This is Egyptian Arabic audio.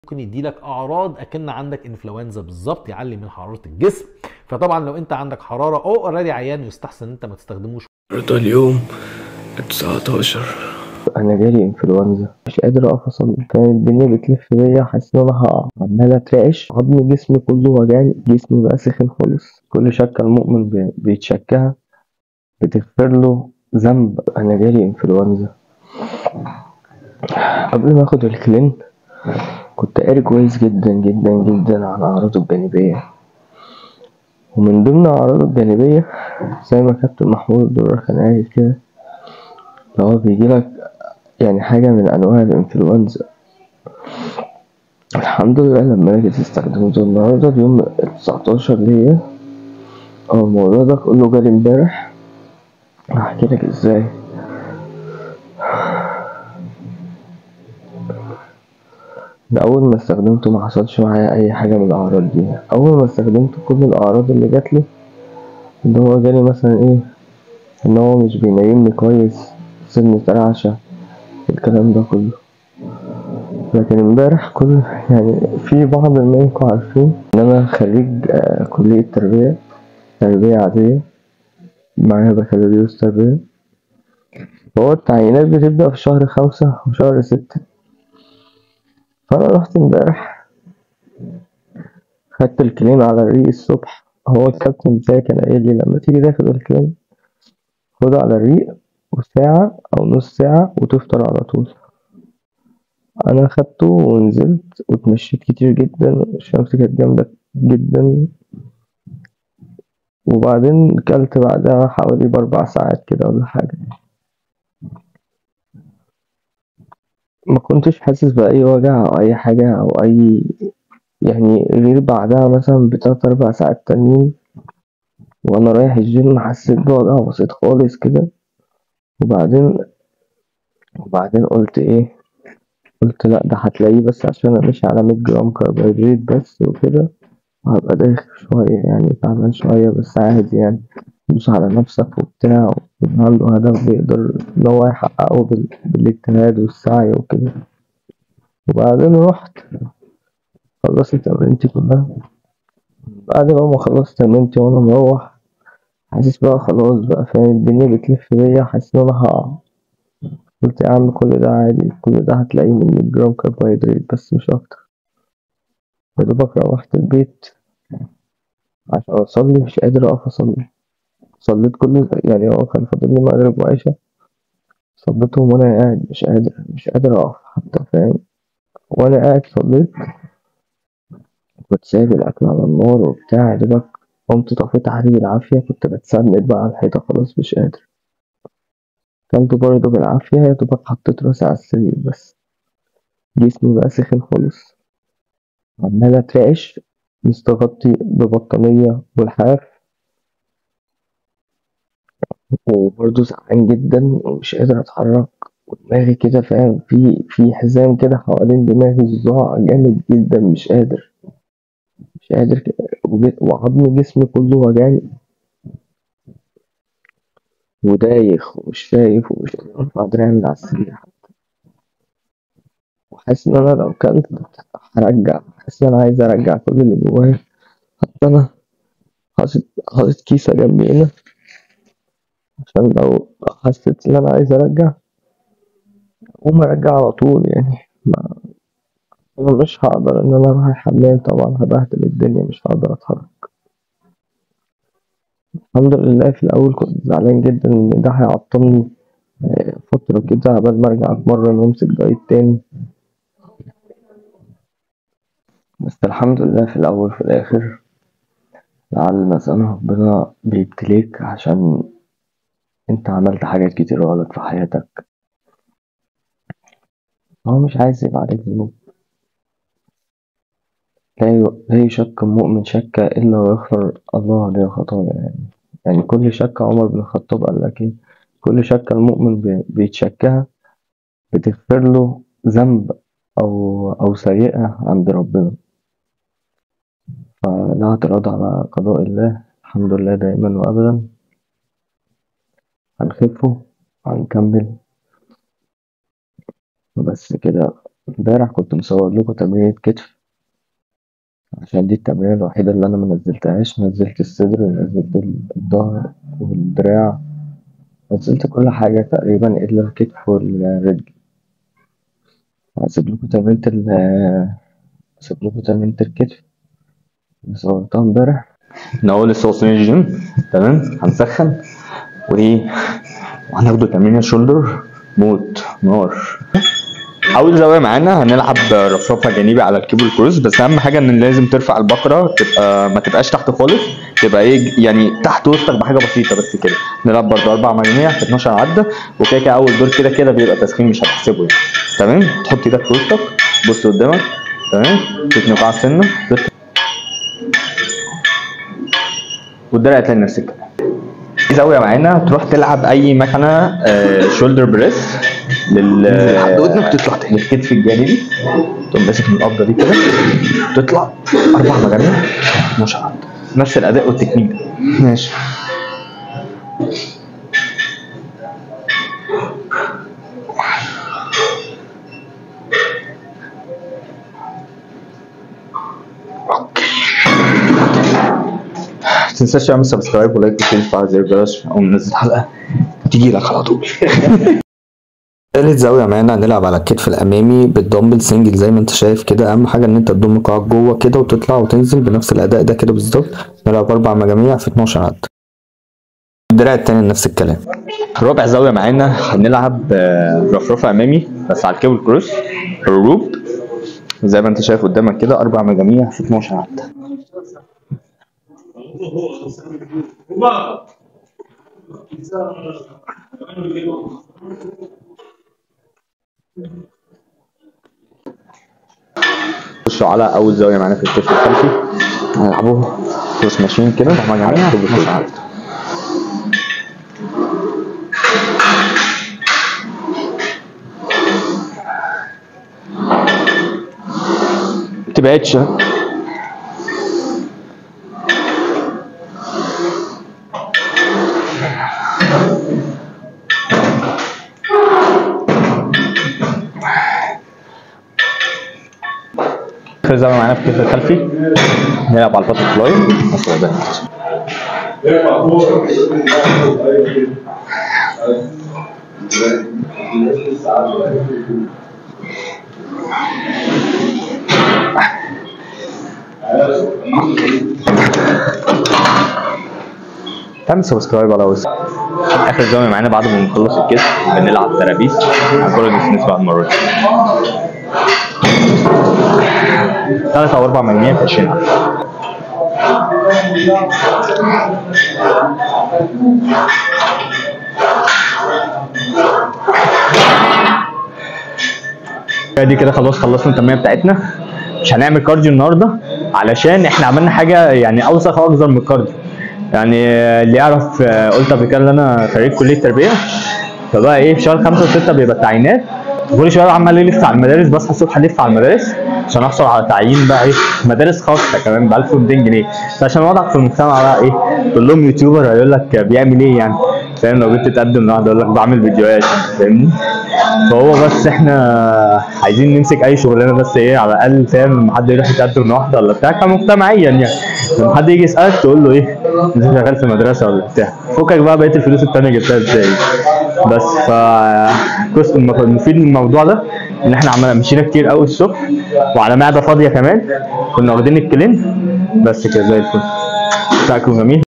ممكن يديلك اعراض اكن عندك انفلونزا بالظبط يعلي من حراره الجسم فطبعا لو انت عندك حراره او اوريدي عيان يستحسن ان انت ما تستخدموش النهارده اليوم 19 انا جالي انفلونزا مش قادر اقف اصلي كانت الدنيا بتلف بيا حاسس ان انا هقع عمال اترعش عظم جسمي كله وجعني جسمي بقى سخن خالص كل شكه المؤمن بي- بيتشكها بتغفر له ذنب انا جالي انفلونزا قبل ما اخد الكلين كنت قاري كويس جدا جدا جدا عن اعراضه الجانبيه ومن ضمن اعراضه الجانبيه زي ما كابتن محمود الدرار كان قايل كده اللي هو بيجيلك يعني حاجة من أنواع الإنفلونزا الحمد لله لما جيت استخدمته النهاردة اليوم التسعتاشر ليا اه الموضوع ده كله جالي امبارح هحكي لك ازاي ده أول ما استخدمته ما حصلش معايا أي حاجة من الأعراض دي أول ما استخدمته كل الأعراض اللي جاتلي اللي هو جالي مثلا إيه إن هو مش بينيمني كويس سنة رعشة الكلام ده كله لكن امبارح كل يعني في بعض منكم عارفين ان انا خريج آه، كلية تربية تربية عادية معايا بكالوريوس تربية فهو التعيينات بتبدأ في شهر خمسة وشهر ستة فأنا رحت امبارح خدت الكلين على الريق الصبح هو الكابتن بتاعي كان قايل لي لما تيجي تاخد الكلين خده على الريق وساعة أو نص ساعة وتفطر على طول أنا خدته ونزلت واتمشيت كتير جدا الشمس كانت جامدة جدا وبعدين كلت بعدها حوالي بأربع ساعات كده ولا حاجة ما كنتش حاسس بأي وجع أو أي حاجة أو أي يعني غير بعدها مثلا بتلات أربع ساعات تانيين وأنا رايح الجيم حسيت بوجع بسيط خالص كده وبعدين وبعدين قلت ايه قلت لا ده هتلاقيه بس عشان انا ماشي على 100 جرام كربوهيدرات بس وكده وهبقى دايخ شوية يعني تعبان شوية بس عادي يعني دوس على نفسك وبتاع ويكون عنده هدف بيقدر إن هو يحققه بال... بالاجتهاد والسعي وكده وبعدين رحت خلصت تمرينتي كلها بعد بقى ما خلصت تمرينتي وأنا مروح حاسس بقى خلاص بقى فاهم الدنيا بتلف بيا حاسس إن أنا هقع قلت يا عم كل ده عادي كل ده هتلاقيه من 100 جرام كربوهيدرات بس مش أكتر يا دوبك روحت البيت عشان أصلي مش قادر أقف أصلي صليت كل يعني هو كان فاضل لي مغرب وعشاء صليتهم وأنا قاعد مش قادر مش قادر أقف حتى فاهم وأنا قاعد صليت كنت سايب الأكل على النار وبتاع يا دوبك قمت طفيت عليه بالعافية كنت بتسند بقى على الحيطة خلاص مش قادر كلت برضه بالعافية يا دوبك حطيت راسي على السرير بس جسمي بقى سخن خالص عمال أترعش مستغطي ببطانية والحاف وبرضه سقعان جدا ومش قادر أتحرك ودماغي كده فاهم في في حزام كده حوالين دماغي صداع جامد جدا مش قادر مش قادر كده وج- وعظم جسمي كله وجعني ودايخ ومش شايف ومش قادر أرفع دراعي من على السرير حتى وحاسس إن أنا لو كلت هرجع حاسس إن أنا عايز أرجع كل اللي جوايا حتى أنا حاطط حاطط كيسة جنبي هنا عشان لو حسيت إن أنا عايز أرجع أقوم أرجع على طول يعني ما أنا مش هقدر إن أنا أروح الحمام طبعا هبهدل الدنيا مش هقدر أتحرك الحمد لله في الأول كنت زعلان جدا إن ده هيعطلني آه، فترة كده عبال ما أرجع أتمرن وأمسك دايت تاني بس الحمد لله في الأول في الآخر لعل مثلا ربنا بيبتليك عشان أنت عملت حاجات كتير غلط في حياتك هو مش عايز يبقى عليك ذنوب لا ي- لا يشك المؤمن شك إلا ويغفر الله له خطايا يعني يعني كل شك عمر بن الخطاب قال لك إيه كل شك المؤمن بي- بيتشكها بتغفر له ذنب أو أو سيئة عند ربنا فلا اعتراض على قضاء الله الحمد لله دائما وأبدا هنخفه هنكمل بس كده امبارح كنت مصور لكم تمرينة كتف عشان دي التمرينة الوحيدة اللي أنا منزلتهاش نزلت الصدر ونزلت الظهر والدراع نزلت كل حاجة تقريبا إلا الكتف والرجل هسيب لكم تمرينة ال هسيب لكم تمرينة الكتف اللي صورتها امبارح من اول لسه واصلين الجيم تمام هنسخن وايه وهناخده تمرين شولدر موت نار اول زاويه معانا هنلعب رفرفه جانبي على الكيبل كروز بس اهم حاجه ان لازم ترفع البقره تبقى ما تبقاش تحت خالص تبقى ايه يعني تحت وسطك بحاجه بسيطه بس كده نلعب برضه اربع مجاميع في 12 عده وكده كده اول دور كده كده بيبقى تسخين مش هتحسبه يعني تمام تحط ايدك في وسطك بص قدامك تمام تتنق على السنه تطلع. والدرع هتلاقي نفسك في زاويه معانا تروح تلعب اي مكنه شولدر بريس لل لحد ودنك تطلع تاني الكتف الجانبي تقوم ماسك من القبضه دي كده تطلع اربع مجاميع مش عد نفس الاداء والتكنيك ده ماشي تنساش تعمل سبسكرايب ولايك وشير وتفعل زر الجرس او منزل حلقه تيجي لك على طول تالت زاوية معانا هنلعب على الكتف الأمامي بالدمبل سنجل زي ما انت شايف كده أهم حاجة إن انت تضم قاعك جوه كده وتطلع وتنزل بنفس الأداء ده كده بالظبط نلعب أربع مجاميع في 12 عد الدراع التاني نفس الكلام رابع زاوية معانا هنلعب آه، رفرفة أمامي بس على الكيبل كروس الروب زي ما انت شايف قدامك كده أربع مجاميع في 12 عد خشوا على اول زاويه معانا في الكتف الخلفي هنلعبوا كروس ماشين كده على الكيبل كروس. متبعدش اخر زاويه معانا في الكتف الخلفي نلعب على الباتر فلاي أصل ده. تعمل سبسكرايب على وسط اخر زاويه معانا بعد ما نخلص الكتف بنلعب ترابيس على كل الناس بعد مرات ثلاث او اربع مجاميع في 20 عدد دي كده خلاص خلصنا التمرين بتاعتنا مش هنعمل كارديو النهارده علشان احنا عملنا حاجه يعني اوسخ واكثر من الكارديو يعني اللي يعرف آه، قلت قبل كده ان انا خريج كليه تربيه فبقى ايه في شهر خمسه وسته بيبقى التعيينات كل شويه عمال الف على المدارس بصحى الصبح الف على المدارس عشان احصل على تعيين بقى ايه مدارس خاصه كمان ب 1200 جنيه عشان وضعك في المجتمع بقى ايه تقول لهم يوتيوبر هيقول لك بيعمل ايه يعني فاهم لو جيت تتقدم لواحد يقول لك بعمل فيديوهات فاهمني فهو بس احنا عايزين نمسك اي شغلانه بس ايه على الاقل فاهم لما حد يروح يتقدم لواحده ولا بتاع كمجتمعيا يعني لما حد يجي يسالك تقول له ايه انت شغال في مدرسه ولا بتاع فكك بقى بقيه الفلوس التانيه جبتها ازاي بس ف كويس المف- المفيد من الموضوع ده ان احنا عملنا مشينا كتير قوي الصبح وعلى معده فاضيه كمان كنا واخدين الكلين بس كده زي الفل بتاعكم جميل